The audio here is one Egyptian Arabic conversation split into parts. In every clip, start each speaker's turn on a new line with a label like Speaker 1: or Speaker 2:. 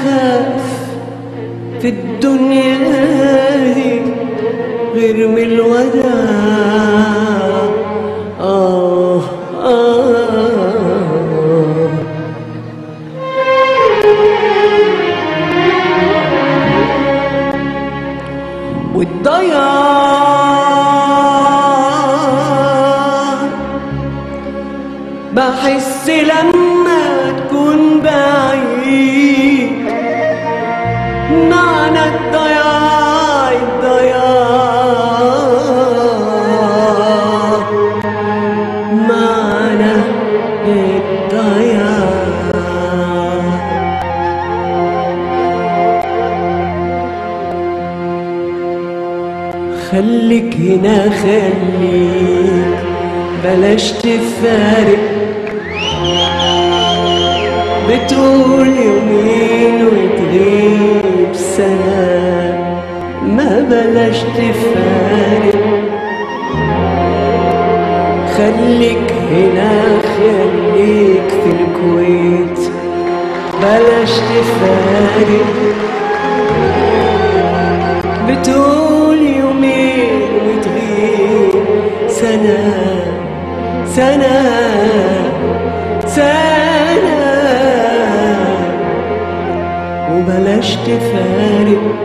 Speaker 1: أخاف في الدنيا دي غير من الوداع آه آه والضياع بحس لما تكون بعيد معنى الضياع الضياع معنى الضياع خليك هنا خليك بلاش تفارق بتقول يومين وتغيب سنة ما بلاش تفارق خليك هنا خليك في الكويت بلاش تفارق بتقول يومين وتغيب سنة سنة سنة وبلاش تفارق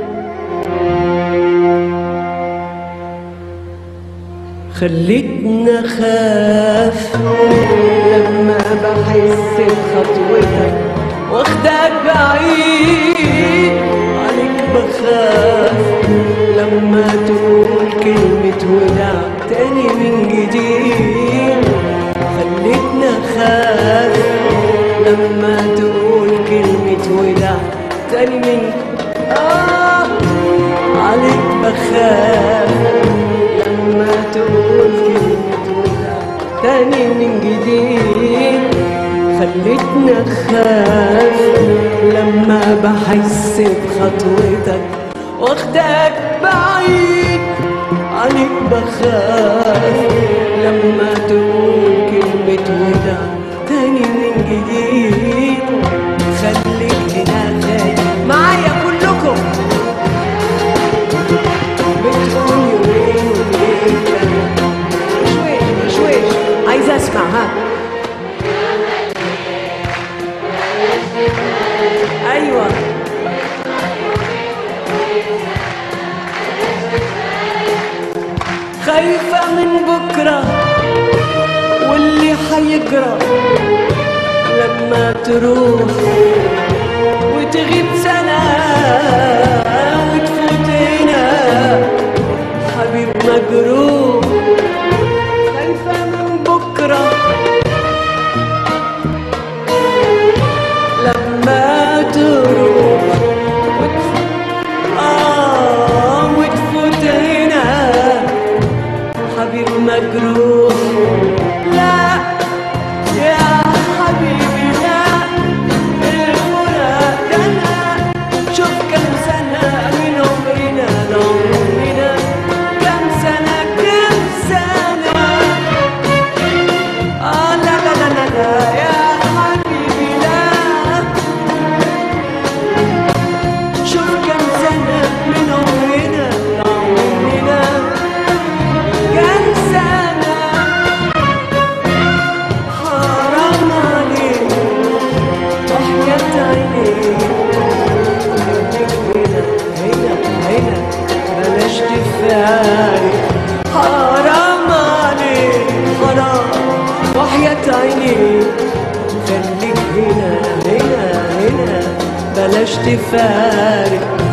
Speaker 1: خلتنا خاف لما بحس بخطوتك واخدك بعيد عليك بخاف لما تقول كلمة وداع تاني من جديد خلتنا خاف لما تقول كلمة وداع تاني من آه عليك بخاف لما تقول كلمة وداع تاني من جديد خلتنا خاف لما بحس بخطوتك واخدك بعيد عليك بخاف لما تقول كلمة وداع تاني من جديد خليك هنا خايف معايا كلكم بتقول يومين وليلة شويش شويش عايزة اسمع ها ايوه خايفة من بكرة واللي حيجرى لما تروح وتغيب سنة وتفوت هنا حبيب مجروح خايفة من بكرة لما تروح وتفوت آه وتفوت هنا حبيب مجروح لا يا حبيبي لا الفراق ده أنا شوف كم سنة من عمرنا لعمرنا كم سنة كم سنة آه لا لا لا لا لا يا حبيبي لا شوف كم سنة من عمرنا لعمرنا كم سنة حرام عليك وحياة عينيك خليك هنا هنا هنا بلاش تفارق حرام عليك حرام وحياة عينيك خليك هنا هنا هنا بلاش تفارق